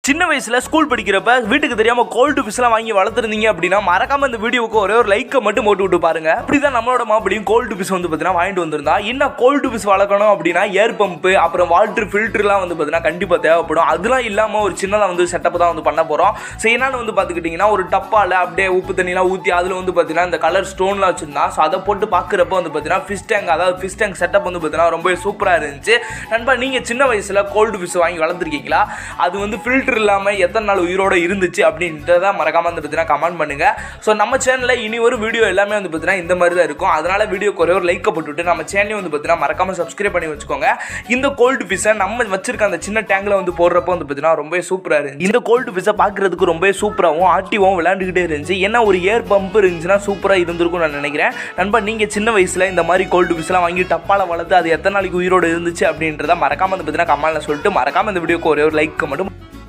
சின்ன வயசுல ஸ்கூல் படிக்கிறப்ப வீட்டுக்கு தெரியாம கோல்டு ஃபிஷ்லாம் வாங்கி வளர்த்துருந்தீங்க அப்படின்னா மறக்காம இந்த வீடியோவுக்கு ஒரே ஒரு லைக்கை மட்டும் போட்டு விட்டு பாருங்க அப்படிதான் நம்மளோட மாப்பிளையும் கோல்டு ஃபிஷ் வந்து பார்த்தீங்கன்னா வாங்கிட்டு வந்திருந்தா என்ன கோல்டு ஃபிஷ் வளர்க்கணும் அப்படின்னா ஏர் பம்பு அப்புறம் வாட்டர் ஃபில்டர்லாம் வந்து பார்த்தீங்கன்னா கண்டிப்பாக தேவைப்படும் அதெல்லாம் இல்லாமல் ஒரு சின்னதாக வந்து செட்டப் தான் வந்து பண்ண போகிறோம் ஸோ என்னன்னு வந்து பார்த்துக்கிட்டிங்கன்னா ஒரு டப்பாவில் அப்படியே உப்பு தண்ணிலாம் ஊற்றி அதில் வந்து பார்த்தீங்கன்னா இந்த கலர் ஸ்டோன்லாம் வச்சுருந்தா ஸோ அதை போட்டு பார்க்குறப்ப வந்து பார்த்தீங்கன்னா ஃபிஷ் டேங்க் அதாவது ஃபிஷ் டேங்க் செட்டப் வந்து பார்த்தீங்கன்னா ரொம்பவே சூப்பராக இருந்துச்சு நண்பா நீங்கள் சின்ன வயசில் கோல்டு ஃபிஷ் வாங்கி வளர்த்துருக்கீங்களா அது வந்து ஃபில்டர் இல்லாமல் எத்தனை நாள் உயிரோட இருந்துச்சு அப்படின்றத மறக்காம வந்து பார்த்தீங்கன்னா கமெண்ட் பண்ணுங்க ஸோ நம்ம சேனலில் இனி ஒரு வீடியோ எல்லாமே வந்து பார்த்தீங்கன்னா இந்த மாதிரி தான் இருக்கும் அதனால வீடியோ ஒரே ஒரு லைக்கை போட்டுவிட்டு நம்ம சேனலையும் வந்து பார்த்தீங்கன்னா மறக்காம சப்ஸ்கிரைப் பண்ணி வச்சுக்கோங்க இந்த கோல்டு ஃபிஷ்ஷை நம்ம வச்சிருக்க அந்த சின்ன டேங்கில் வந்து போடுறப்போ வந்து பார்த்தீங்கன்னா ரொம்ப சூப்பராக இருந்துச்சு இந்த கோல்டு ஃபிஷ்ஷை பார்க்குறதுக்கு ரொம்ப சூப்பராகவும் ஆக்டிவாகவும் விளையாண்டுக்கிட்டே இருந்துச்சு ஏன்னா ஒரு ஏர் பம்ப் இருந்துச்சுன்னா சூப்பராக இருந்திருக்கும் நான் நினைக்கிறேன் நண்பா நீங்கள் சின்ன வயசில் இந்த மாதிரி கோல்டு ஃபிஷ்லாம் வாங்கி டப்பால வளர்த்து அது எத்தனை நாளைக்கு உயிரோடு இருந்துச்சு அப்படின்றத மறக்காம வந்து பார்த்தீங்கன்னா கமெண்ட்ல சொல்லிட்டு மறக்காம இந்த வீடியோக்கு ஒரே ஒரு லைக் மட்டும்